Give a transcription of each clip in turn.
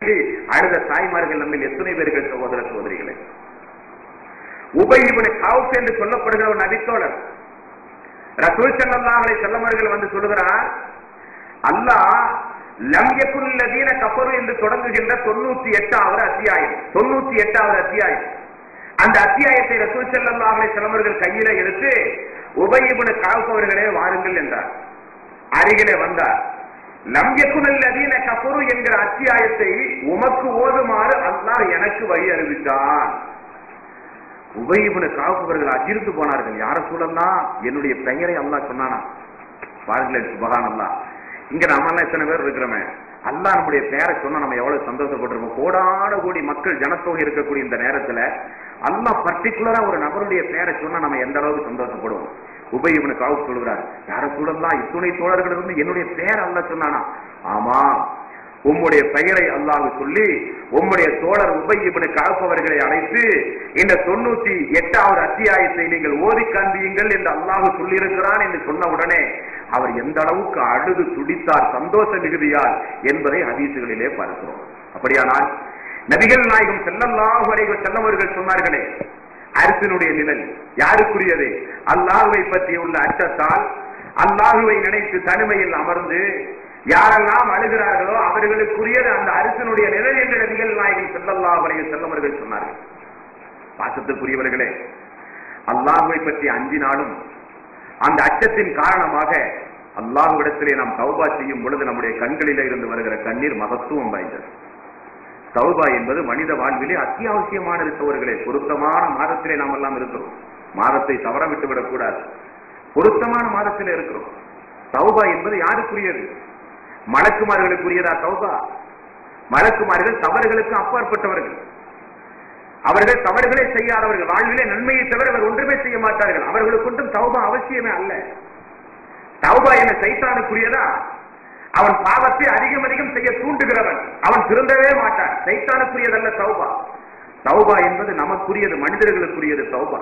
அழுத தாய்மார்கள் நம்மில் எத்தனை பேர்கள் சகோதர சகோதரிகளே உபயிபுன காவுஸ் என்று சொல்லப்படுகிற ஒரு நபித்தோழர் ரசூல் ஸல்லல்லாஹு அலைஹி வஸல்லம் அவர்கள் வந்து சொல்லுகிறார் அல்லாஹ் லம் யகுல்லதீன கஃபரு என்று தொடங்குகின்ற தொண்ணூத்தி எட்டாவது அத்தியாயம் தொண்ணூத்தி எட்டாவது அத்தியாயம் அந்த அத்தியாயத்தை ரசூல் ஸல்லல்லாஹு அலைஹி வஸல்லம் அவர்கள் கையில எடுத்து உபயிபுன காவுஸ் அவர்களே வாருங்கள் என்றார் அருகிலே வந்தார் லம் யகுல்லதீன கஃபரு என்கிற அத்தியாயத்தை உமக்கு ஓதுமாறு அல்லாஹ் எனக்கு வழி அறிவித்தான் உபயிபுன காவுபவர்கள் அதிர்ந்து போனார்கள் யார சூழல்லாம் என்னுடைய பெயரை அல்லாஹ் சொன்னானா பாருங்களேன் சுபகான் அல்லாஹ் இங்க நம்ம எல்லாம் எத்தனை பேர் இருக்கிறோமே அல்லாஹ் நம்முடைய பெயரை சொன்னா நம்ம எவ்வளவு சந்தோஷப்பட்டிருக்கோம் கோடான கோடி மக்கள் ஜனத்தொகை இருக்கக்கூடிய இந்த நேரத்துல அல்லாஹ் பர்டிகுலரா ஒரு நபருடைய பெயரை சொன்னா நம்ம எந்த அளவுக்கு சந்தோஷப்படுவோம் உபயிபுன காவு சொல்கிறார் யார சூழல்லாம் இத்துணை தோழர்கள் இருந்து என்னுடைய பெயர் அல்லாஹ் சொன்னானா ஆமா உம்முடைய பெயரை அல்லாஹ் சொல்லி உம்முடைய தோழர் உபயிபுன அவர்களை அழைத்து இந்த தொண்ணூத்தி எட்டாவது அத்தியாயத்தை நீங்கள் ஓதி காண்பியுங்கள் என்று அல்லாஹ் சொல்லியிருக்கிறான் என்று சொன்ன உடனே அவர் எந்த அளவுக்கு அழுது துடித்தார் சந்தோஷ மிகுதியால் என்பதை ஹதீசுகளிலே பார்க்கிறோம் அப்படியானால் நபிகள் நாயகம் செல்லல்லாஹு அலைஹி செல்லவர்கள் சொன்னார்களே அரசினுடைய நிழல் யாருக்குரியது அல்லாஹுவை பற்றி உள்ள அச்சத்தால் அல்லாஹுவை நினைத்து தனிமையில் அமர்ந்து யாரெல்லாம் அழுகிறார்களோ அவர்களுக்குரியது அந்த அரசனுடைய நிழல் என்று நபிகள் நாயகம் செல்லல்லா வரைய செல்லவர்கள் சொன்னார்கள் பாசத்துக்குரியவர்களே அல்லாஹுவை பற்றி அஞ்சினாலும் அந்த அச்சத்தின் காரணமாக அல்லாஹுவிடத்திலே நாம் தௌபா செய்யும் பொழுது நம்முடைய கண்களிலே இருந்து வருகிற கண்ணீர் மகத்துவம் வாய்ந்தது தௌபா என்பது மனித வாழ்விலே அத்தியாவசியமான இருப்பவர்களே பொருத்தமான மாதத்திலே நாம் எல்லாம் இருக்கிறோம் மாதத்தை தவற விட்டு விடக்கூடாது பொருத்தமான மாதத்திலே இருக்கிறோம் தௌபா என்பது யாருக்குரியது மலக்குமார்களுக்குரியதா தௌபா மலக்குமார்கள் தவறுகளுக்கு அப்பாற்பட்டவர்கள் அவர்கள் தவறுகளை செய்யாதவர்கள் வாழ்விலே நன்மையை தவிர அவர் ஒன்றுமே செய்ய மாட்டார்கள் அவர்களுக்கு ஒன்றும் தௌபா அவசியமே அல்ல தௌபா என்ன சைத்தானுக்குரியதா அவன் பாவத்தை அதிகம் அதிகம் செய்ய தூண்டுகிறவன் அவன் திருந்தவே மாட்டான் சைத்தானுக்குரியதல்ல தௌபா தௌபா என்பது நமக்குரியது மனிதர்களுக்குரியது தௌபா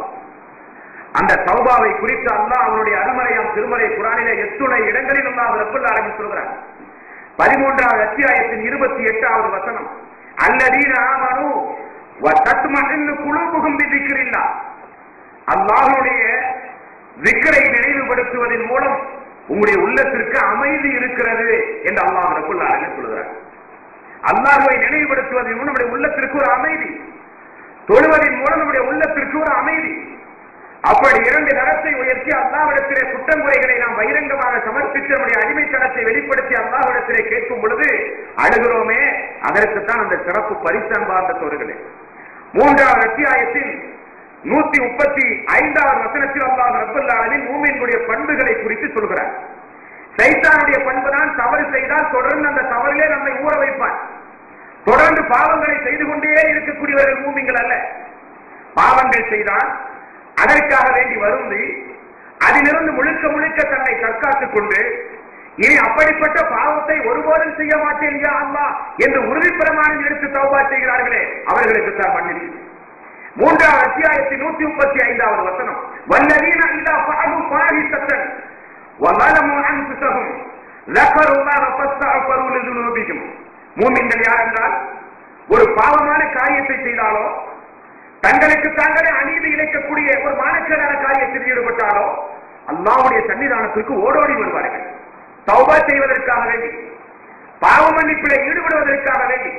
அந்த தௌபாவை குறித்து அல்லாஹ் அவனுடைய அருமறையாம் திருமலை குரானிலே எத்துணை இடங்களில் அல்லாஹ் ரப்பல் ஆரம்பி சொல்கிறார் பதிமூன்றாவது அத்தியாயத்தின் இருபத்தி எட்டாவது வசனம் அல்லதீன ஆமனு வத்தத்மஇன்னு குலூபுகும் பிதிக்ரில்லா அல்லாஹ்வுடைய விக்கரை நினைவுபடுத்துவதன் மூலம் உங்களுடைய உள்ளத்திற்கு அமைதி இருக்கிறது என்று அல்லாஹ் ரப்பல் ஆலமீன் சொல்கிறார் அல்லாஹ்வை நினைவுபடுத்துவதன் மூலம் நம்முடைய உள்ளத்திற்கு ஒரு அமைதி தொழுவதன் மூலம் நம்முடைய உள்ளத்திற்கு ஒரு அமைதி அப்படி இரண்டு தரத்தை உயர்த்தி அல்லாவிடத்திலே குற்றங்குறைகளை நாம் பகிரங்கமாக சமர்ப்பித்து நம்முடைய அடிமைத்தனத்தை வெளிப்படுத்தி அல்லாவிடத்திலே கேட்கும் பொழுது அழுகிறோமே அதற்குத்தான் அந்த சிறப்பு பரிசன்பார்ந்த தோறுகளே மூன்றாவது அத்தியாயத்தில் நூத்தி முப்பத்தி ஐந்தாவது வசனத்தில் அல்லாஹ் ரப்பல்லாவின் மூமியினுடைய பண்புகளை குறித்து சொல்கிறார் சைத்தானுடைய பண்புதான் தவறு செய்தால் தொடர்ந்து அந்த தவறிலே நம்மை ஊற வைப்பான் தொடர்ந்து பாவங்களை செய்து கொண்டே இருக்கக்கூடியவர்கள் மூமிங்கள் அல்ல பாவங்கள் செய்தால் அதற்காக வேண்டி வருந்தி அதிலிருந்து முழுக்க முழுக்க தன்னை தற்காத்துக் கொண்டு இனி அப்படிப்பட்ட பாவத்தை ஒருபோதும் செய்ய மாட்டேன் யா அல்லாஹ் என்று உறுதி பிரமாணம் எடுத்து தௌபா செய்கிறார்களே அவர்களுக்கு தான் மன்னிப்பு மூன்றாவது அத்தியாயத்தின் நூத்தி முப்பத்தி ஐந்தாவது வசனம் வல்லதீன இதா ஃபஅலு ஃபாஹிஷத்தன் வலமு அன்ஃபுஸஹும் லக்கருல்லாஹ ஃபஸ்தஃபரு லிதுனூபிஹிம் மூமின்கள் யார் என்றால் ஒரு பாவமான காரியத்தை செய்தாலோ தங்களுக்கு தாங்களே அநீதி இழைக்கக்கூடிய ஒரு மானக்கேடான காரியத்தில் ஈடுபட்டாலோ அல்லாவுடைய சன்னிதானத்திற்கு ஓடோடி வருவார்கள் தௌபா செய்வதற்காக வேண்டி பாவ மன்னிப்பிலே ஈடுபடுவதற்காக வேண்டி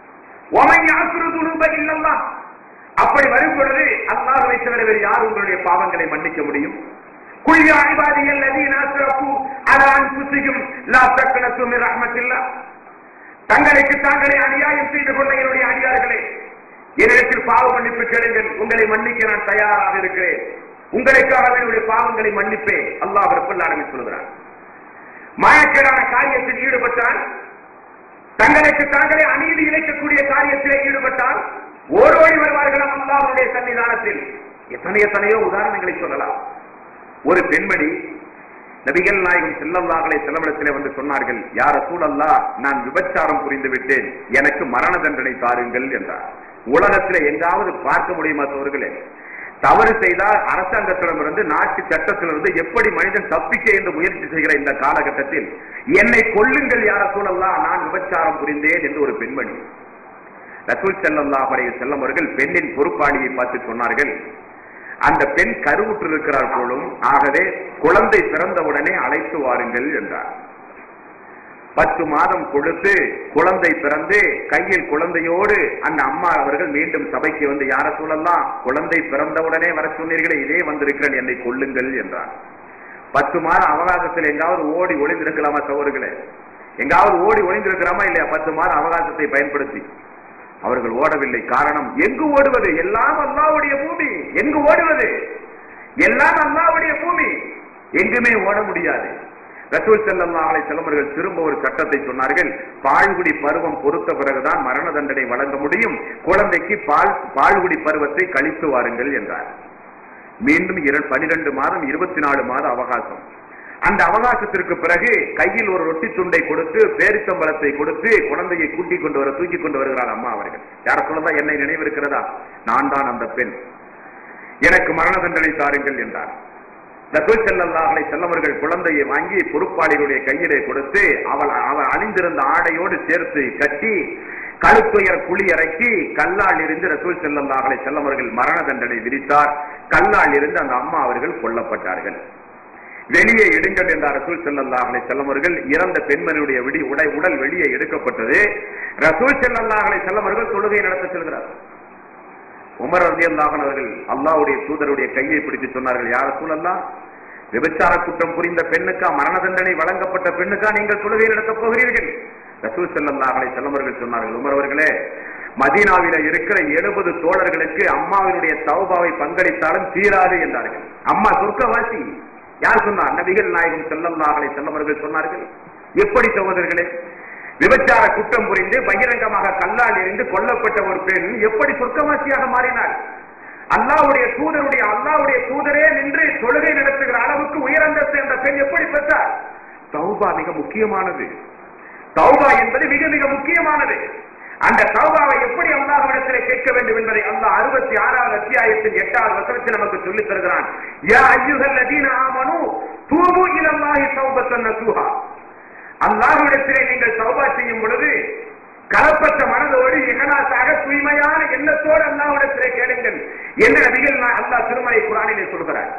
ஒமை ஆசுறுதுணுப இல்லல்லா அப்படி வரும் பொழுது அல்லாஹுவை தவிர வேறு யார் உங்களுடைய பாவங்களை மன்னிக்க முடியும் குழிய அடிவாதிகள் நதியின் ஆசிரப்பு அதான் புசிக்கும் லா தக்கணத்து மிர் ரஹ்மத்தில்லா தங்களுக்கு தாங்களே அநியாயம் செய்து கொண்ட என்னுடைய அடியார்களே என்னிடத்தில் பாவ மன்னிப்பு கேளுங்கள் உங்களை மன்னிக்க நான் தயாராக இருக்கிறேன் உங்களுக்காக என்னுடைய பாவங்களை மன்னிப்பேன் அல்லாஹ் ரப்பல் ஆலமீன் சொல்கிறார் மாயக்கேடான காரியத்தில் ஈடுபட்டால் தங்களுக்கு தாங்களே அநீதி இழைக்கக்கூடிய காரியத்திலே ஈடுபட்டால் ஓடோடி வருவார்களாம் அல்லாஹ்வுடைய சன்னிதானத்தில் எத்தனை எத்தனையோ உதாரணங்களை சொல்லலாம் ஒரு பெண்மணி நபிகள் நாயகம் செல்லல்லாஹலை செல்லவிடத்திலே வந்து சொன்னார்கள் யார சூழல்லா நான் விபச்சாரம் புரிந்து விட்டேன் எனக்கு மரண தண்டனை தாருங்கள் என்றார் உலகத்திலே எங்காவது பார்க்க முடியுமா சோர்களே தவறு செய்தால் அரசாங்கத்திடமிருந்து நாட்டு சட்டத்திலிருந்து எப்படி மனிதன் தப்பிக்க என்று முயற்சி செய்கிற இந்த காலகட்டத்தில் என்னை கொல்லுங்கள் யார சூழல்லா நான் விபச்சாரம் புரிந்தேன் என்று ஒரு பெண்மணி ரசூல் ஸல்லல்லாஹு அலைஹி வஸல்லம் அவர்கள் பெண்ணின் பொறுப்பாளியை பார்த்து சொன்னார்கள் அந்த பெண் கருவுற்று இருக்கிறார் போலும் ஆகவே குழந்தை பிறந்தவுடனே அழைத்து வாருங்கள் என்றார் பத்து மாதம் கொடுத்து குழந்தை பிறந்து கையில் குழந்தையோடு அந்த அம்மா அவர்கள் மீண்டும் சபைக்கு வந்து யார சொல்லலாம் குழந்தை பிறந்தவுடனே வர சொன்னீர்களே இதே வந்திருக்கிறேன் என்னை கொல்லுங்கள் என்றார் பத்து மாதம் அவகாசத்தில் எங்காவது ஓடி ஒளிந்திருக்கலாமா சகோதரர்களே எங்காவது ஓடி ஒளிந்திருக்கலாமா இல்லையா பத்து மாதம் அவகாசத்தை பயன்படுத்தி அவர்கள் ஓடவில்லை காரணம் எங்கு ஓடுவது எல்லாம் அல்லாவுடைய பூமி எங்கு ஓடுவது எல்லாம் அல்லாவுடைய பூமி எங்குமே ஓட முடியாது ரசூல் ஸல்லல்லாஹு அலைஹி வஸல்லம் அவர்கள் திரும்ப ஒரு சட்டத்தை சொன்னார்கள் பால்குடி பருவம் பொறுத்த பிறகுதான் மரண தண்டனை வழங்க முடியும் குழந்தைக்கு பால் பால்குடி பருவத்தை கழித்து வாருங்கள் என்றார் மீண்டும் இர- பனிரெண்டு மாதம் இருபத்தி நாலு மாத அவகாசம் அந்த அவகாசத்திற்கு பிறகு கையில் ஒரு ரொட்டி துண்டை கொடுத்து பேரித்தம்பளத்தை கொடுத்து குழந்தையை கூட்டிக் கொண்டு வர தூக்கி கொண்டு வருகிறார் அம்மா அவர்கள் யார சொல்லதான் என்னை நினைவிருக்கிறதா நான் தான் அந்த பெண் எனக்கு மரண தண்டனை தாருங்கள் என்றார் ரசூல் ஸல்லல்லாஹு அலைஹி வஸல்லம் அவர்கள் குழந்தையை வாங்கி பொறுப்பாளிகளுடைய கையிலே கொடுத்து அவள் அவள் அணிந்திருந்த ஆடையோடு சேர்த்து கட்டி கழுத்துயர் குழி இறக்கி கல்லால் இருந்து ரசூல் ஸல்லல்லாஹு அலைஹி வஸல்லம் அவர்கள் மரண தண்டனை விதித்தார் கல்லால் இருந்து அந்த அம்மா அவர்கள் கொல்லப்பட்டார்கள் வெளியே எடுங்கள் என்றார் ரசூல் ஸல்லல்லாஹு அலைஹி வஸல்லம் அவர்கள் இறந்த பெண்மணியுடைய விடி உடை உடல் வெளியே எடுக்கப்பட்டது ரசூல் ஸல்லல்லாஹு அலைஹி வஸல்லம் அவர்கள் தொழுகை நடத்த செல்கிறார் உமர் ரலியல்லாஹு அன்ஹு அவர்கள் அல்லாஹ்வுடைய தூதருடைய கையை பிடித்து சொன்னார்கள் யார் ரசூலல்லாஹ் விபச்சார குற்றம் புரிந்த பெண்ணுக்கா மரண தண்டனை வழங்கப்பட்ட பெண்ணுக்கா நீங்கள் தொழுகை நடத்தப் போகிறீர்கள் ரசூல் ஸல்லல்லாஹு அலைஹி வஸல்லம் அவர்கள் சொன்னார்கள் உமர் அவர்களே மதீனாவில இருக்கிற எழுபது தோழர்களுக்கு அம்மாவினுடைய தௌபாவை பங்களித்தாலும் தீராது என்றார்கள் அம்மா சொர்க்கவாசி யார் சொன்னார் நபிகள் நாயகம் ஸல்லல்லாஹு அலைஹி வஸல்லம் அவர்கள் சொன்னார்கள் எப்படி சகோதரர்களே விபச்சார குற்றம் புரிந்து பகிரங்கமாக கல்லால் எறிந்து கொல்லப்பட்ட ஒரு பெண் எப்படி சொர்க்கவாசியாக மாறினாள் அல்லாவுடைய தூதருடைய அல்லாவுடைய தூதரே நின்று தொழுகை நடத்துகிற அளவுக்கு உயரந்தஸ்து என்ற பெண் எப்படி பெற்றார் தௌபா மிக முக்கியமானது தௌபா என்பது மிக மிக முக்கியமானது அந்த தௌபாவை எப்படி அல்லாஹ்விடத்திலே கேட்க வேண்டும் என்பதை அல்லாஹ் அறுபத்தி ஆறாவது அத்தியாயத்தின் எட்டாவது வசனத்தில் நமக்கு சொல்லித் தருகிறான் யா ஐயுகல் லதீன ஆமனு தூபு இலல்லாஹி தௌபத்தன் நசூஹா அல்லாஹ்விடத்திலே நீங்கள் தௌபா செய்யும் பொழுது கலப்பட்ட மனதோடு இகலாசாக தூய்மையான எண்ணத்தோடு அல்லாஹ்விடத்திலே கேளுங்கள் என்று நபிகள் நான் அல்லாஹ் திருமலை குரானிலே சொல்கிறார்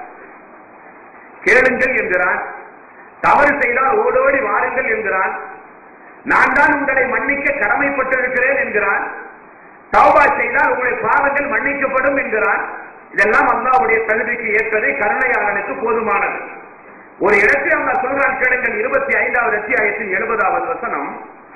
கேளுங்கள் என்கிறான் தவறு செய்தால் ஓடோடி வாருங்கள் என்கிறான் நான் தான் உங்களை மன்னிக்க கடமைப்பட்டிருக்கிறேன் என்கிறான் தௌபா செய்தால் உங்களுடைய பாவங்கள் மன்னிக்கப்படும் என்கிறான் இதெல்லாம் அல்லாஹ்வுடைய தகுதிக்கு ஏற்பதை கருணையாளனுக்கு போதுமானது ஒரு இடத்தில் அல்லாஹ் சொல்றான் கேளுங்கள் இருபத்தி ஐந்தாவது அத்தியாயத்தின் எழுபதாவது வசனம்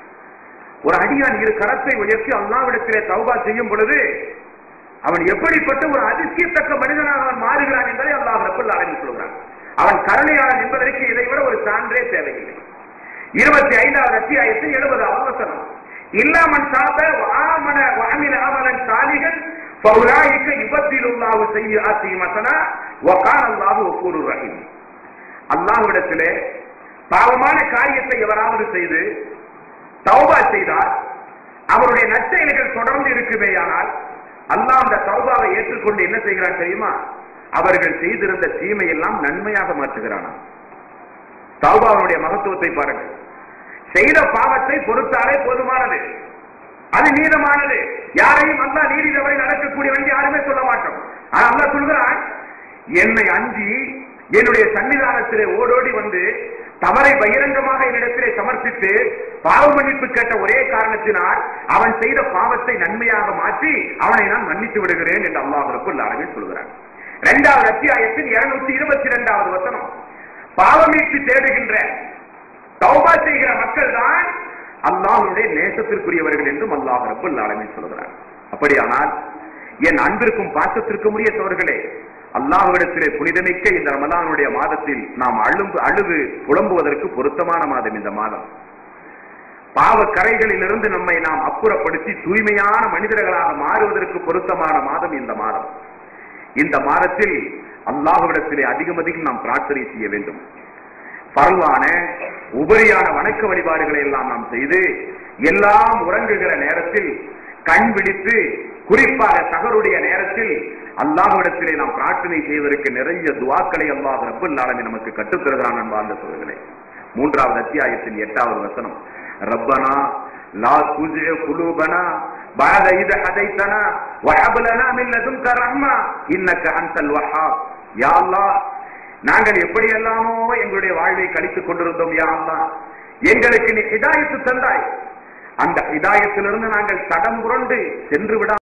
ஒரு அடியான் இரு கரத்தை உயர்த்தி அல்லாவிடத்திலே தௌபா செய்யும் பொழுது அவன் எப்படிப்பட்ட ஒரு அதிசயத்தக்க மனிதனாக அவன் மாறுகிறான் என்பதை அல்லாஹ் ரப்பல் ஆலமீன் சொல்கிறான் அவன் கருணையாளன் என்பதற்கு இதை விட ஒரு சான்றே தேவையில்லை இருபத்தி ஐந்தாவது அத்தியாயத்தில் எழுபதாவது வசனம் இல்லாமன் சாப ஆமன வாமில ஆமலன் சாலிகள் பௌராயிக்க இபத்திலுல்லாஹு செய்யாத்தி மசனா வகான் அல்லாஹு ஒக்கூரு ரஹீம் அல்லாஹ்விடத்திலே பாவமான காரியத்தை எவராவது செய்து தௌபா செய்தால் அவருடைய நற்செயல்கள் தொடர்ந்து இருக்குமேயானால் அல்லாஹ் அந்த தௌபாவை ஏற்றுக்கொண்டு என்ன செய்கிறான் தெரியுமா அவர்கள் செய்திருந்த தீமை எல்லாம் நன்மையாக மாற்றுகிறானா தௌபாவுடைய மகத்துவத்தை பாருங்கள் செய்த பாவத்தை பொறுத்தாலே போதுமானது அது நீதமானது யாரையும் அல்லா நீதி தவறை நடக்கக்கூடியவன் யாருமே சொல்ல மாட்டோம் ஆனா அல்லா சொல்கிறான் என்னை அஞ்சி என்னுடைய சன்னிதானத்திலே ஓடோடி வந்து தவறை பகிரங்கமாக என்னிடத்திலே சமர்ப்பித்து பாவ மன்னிப்பு கேட்ட ஒரே காரணத்தினால் அவன் செய்த பாவத்தை நன்மையாக மாற்றி அவனை நான் மன்னித்து விடுகிறேன் என்று அல்லாஹ் ரப்புல் ஆலமீன் சொல்கிறான் இரண்டாவது அத்தியாயத்தின் இருநூத்தி இருபத்தி இரண்டாவது வசனம் பாவமீட்டு தேடுகின்ற தௌபா செய்கிற மக்கள் தான் அல்லாஹ்வுடைய நேசத்திற்குரியவர்கள் என்றும் அல்லாஹ் ரப்புல் ஆலமீன் சொல்கிறார் அப்படியானால் என் அன்பிற்கும் பாசத்திற்கும் உரிய தோர்களே அல்லாஹ்விடத்திலே புனிதமிக்க இந்த ரமலானுடைய மாதத்தில் நாம் அழும்பு அழுது புலம்புவதற்கு பொருத்தமான மாதம் இந்த மாதம் பாவ கரைகளிலிருந்து நம்மை நாம் அப்புறப்படுத்தி தூய்மையான மனிதர்களாக மாறுவதற்கு பொருத்தமான மாதம் இந்த மாதம் இந்த மாதத்தில் அல்லாஹ்விடத்திலே அதிகம் அதிகம் நாம் பிரார்த்தனை செய்ய வேண்டும் பரவான உபரியான வணக்க வழிபாடுகளை எல்லாம் நாம் செய்து எல்லாம் உறங்குகிற நேரத்தில் கண் விழித்து குறிப்பாக சகருடைய நேரத்தில் அல்லாஹ்விடத்திலே நாம் பிரார்த்தனை செய்வதற்கு நிறைய துவாக்களை அல்லாஹ் ரப்பல் ஆலமீன் நமக்கு கற்றுத்தருகிறான் அன்பார்ந்த சோழர்களே மூன்றாவது அத்தியாயத்தின் எட்டாவது வசனம் ரப்பனா லா துஜிய குலூபனா بعد إذ هديتنا وهب لنا من لدنك رحمة إنك أنت الوهاب يا الله நாங்கள் எப்படி எல்லாமோ எங்களுடைய வாழ்வை கழித்துக் கொண்டிருந்தோம் யா அல்லாஹ் எங்களுக்கு நீ ஹிதாயத்து தந்தாய் அந்த ஹிதாயத்திலிருந்து நாங்கள் தடம் புரண்டு சென்று விட